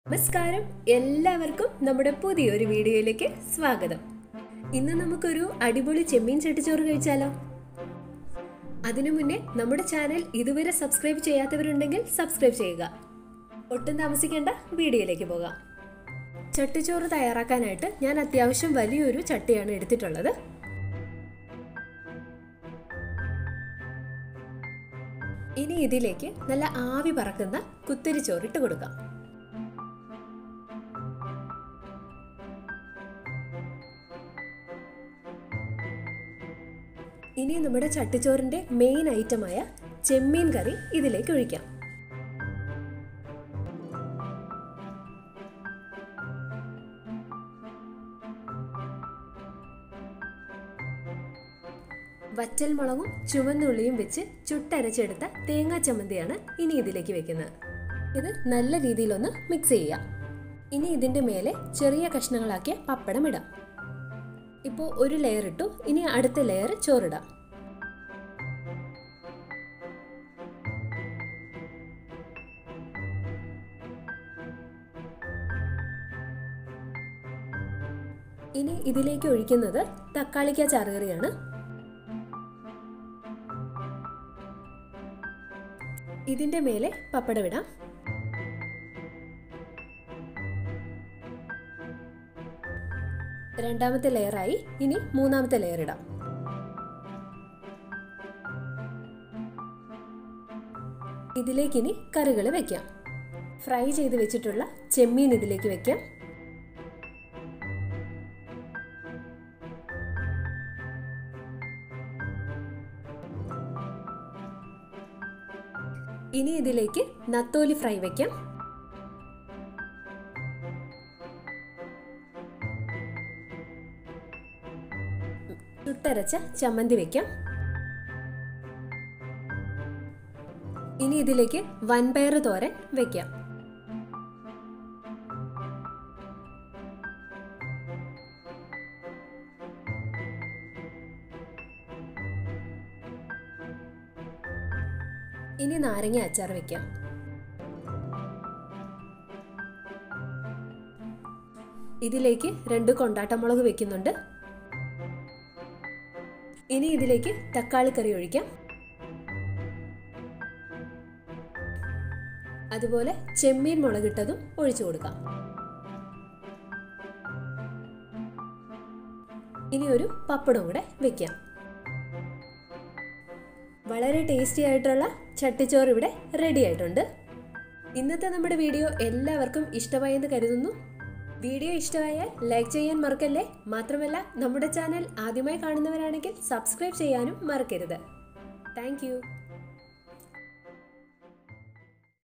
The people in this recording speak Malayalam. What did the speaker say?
നമസ്കാരം എല്ലാവർക്കും നമ്മുടെ പുതിയൊരു വീഡിയോയിലേക്ക് സ്വാഗതം ഇന്ന് നമുക്കൊരു അടിപൊളി ചെമ്മീൻ ചട്ടിച്ചോറ് കഴിച്ചാലോ അതിനു മുന്നേ നമ്മുടെ ചാനൽ ഇതുവരെ സബ്സ്ക്രൈബ് ചെയ്യാത്തവരുണ്ടെങ്കിൽ സബ്സ്ക്രൈബ് ചെയ്യുക ഒട്ടും താമസിക്കേണ്ട വീഡിയോയിലേക്ക് പോകാം ചട്ടിച്ചോറ് തയ്യാറാക്കാനായിട്ട് ഞാൻ അത്യാവശ്യം വലിയൊരു ചട്ടിയാണ് എടുത്തിട്ടുള്ളത് ഇനി ഇതിലേക്ക് നല്ല ആവി പറക്കുന്ന കുത്തിരി ചോറിട്ട് കൊടുക്കാം ഇനി നമ്മുടെ ചട്ടിച്ചോറിന്റെ മെയിൻ ഐറ്റമായ ചെമ്മീൻ കറി ഇതിലേക്ക് ഒഴിക്കാം വറ്റൽ മുളകും ചുവന്നുള്ളിയും വെച്ച് ചുട്ടരച്ചെടുത്ത തേങ്ങാ ചമ്മന്തിയാണ് ഇനി ഇതിലേക്ക് വെക്കുന്നത് ഇത് നല്ല രീതിയിലൊന്ന് മിക്സ് ചെയ്യാം ഇനി ഇതിന്റെ മേലെ ചെറിയ കഷ്ണങ്ങളാക്കിയ പപ്പടം ഇടാം ഇപ്പോൾ ഒരു ലെയർ ഇട്ടു ഇനി അടുത്ത ലെയർ ചോറിടാം ഇനി ഇതിലേക്ക് ഒഴിക്കുന്നത് തക്കാളിക്ക ചാറുകറിയാണ് ഇതിന്റെ മേലെ പപ്പടം ഇടാം രണ്ടാമത്തെ ലെയറായി ഇനി മൂന്നാമത്തെ ലെയർ ഇടാം ഇതിലേക്ക് ഇനി കറികൾ വെക്കാം ഫ്രൈ ചെയ്ത് വെച്ചിട്ടുള്ള ചെമ്മീൻ ഇതിലേക്ക് വെക്കാം ഇനി ഇതിലേക്ക് നത്തോലി ഫ്രൈ വെക്കാം ചുട്ടരച്ച ചമ്മന്തി വെക്കാം ഇനി ഇതിലേക്ക് വൻപയർ തോരൻ വെക്കാം ഇനി നാരങ്ങ അച്ചാർ വെക്കാം ഇതിലേക്ക് രണ്ട് കൊണ്ടാട്ടമുളക് വെക്കുന്നുണ്ട് ഇനി ഇതിലേക്ക് തക്കാളി കറി ഒഴിക്കാം അതുപോലെ ചെമ്മീൻ മുളകിട്ടതും ഒഴിച്ചു കൊടുക്കാം ഇനി ഒരു പപ്പടം കൂടെ വെക്കാം വളരെ ടേസ്റ്റി ആയിട്ടുള്ള ചട്ടിച്ചോറ് ഇവിടെ റെഡി ആയിട്ടുണ്ട് ഇന്നത്തെ നമ്മുടെ വീഡിയോ എല്ലാവർക്കും ഇഷ്ടമായെന്ന് കരുതുന്നു വീഡിയോ ഇഷ്ടമായാൽ ലൈക്ക് ചെയ്യാൻ മറക്കല്ലേ മാത്രമല്ല നമ്മുടെ ചാനൽ ആദ്യമായി കാണുന്നവരാണെങ്കിൽ സബ്സ്ക്രൈബ് ചെയ്യാനും മറക്കരുത് താങ്ക്